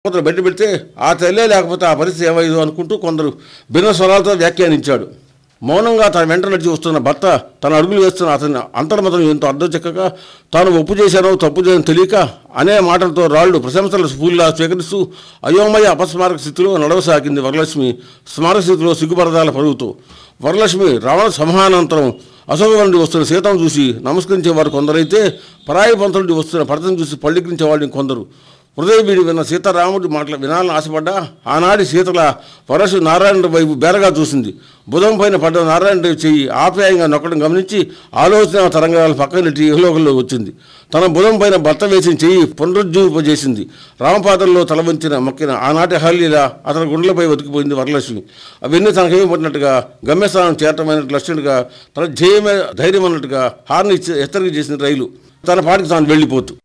కొందరు బయట పెడితే ఆ తల్లే లేకపోతే ఆ పరిస్థితి ఏమైందో అనుకుంటూ కొందరు భిన్న స్వరాలతో వ్యాఖ్యానించాడు మౌనంగా తన వెంట నడిచి వస్తున్న భర్త తన అడుగులు వేస్తున్న అతని అంతర్మతం ఎంతో అర్థం చెక్కక తాను ఒప్పు చేశానో తప్పు చేయని తెలియక అనే మాటలతో రాళ్ళు ప్రశంసల స్ఫూర్లా స్వీకరిస్తూ అయోమయ అపస్మారక స్థితిలో నడవసాగింది వరలక్ష్మి స్మారక స్థితిలో సిగ్గుపరదాల పరుగుతూ వరలక్ష్మి రావణ సంహానానంతరం అశోక నుండి వస్తున్న సీతను చూసి నమస్కరించే వారు కొందరైతే పరాయి పంత నుండి వస్తున్న భర్తను చూసి పళ్ళికించే వాళ్ళని కొందరు హృదయబీడి విన్న సీతారాముడి మాటలు వినాలని ఆశపడ్డా ఆనాడి సీతల వరసు నారాయణ వైపు బేరగా చూసింది బుధం పైన పడ్డ నారాయణ చెయ్యి ఆప్యాయంగా నొక్కడం గమనించి ఆలోచన తరంగాలు పక్కన నెట్టి ఇహలోకంలో వచ్చింది తన బుధం పైన భర్త వేసిన చెయ్యి పునరుజ్జీవింపజేసింది రామపాదంలో తల వంచిన మొక్కిన ఆనాటి హల్లీల అతని గుండెలపై బతికిపోయింది వరలక్ష్మి అవన్నీ తనకేమి పడినట్టుగా గమ్యస్థానం చేరటమైనట్టు లక్ష్యంగా తన ధ్యేయమే ధైర్యం అన్నట్టుగా హార్న్ ఇచ్చి హెచ్చరిక చేసిన రైలు తన పాటికి తాను వెళ్ళిపోతూ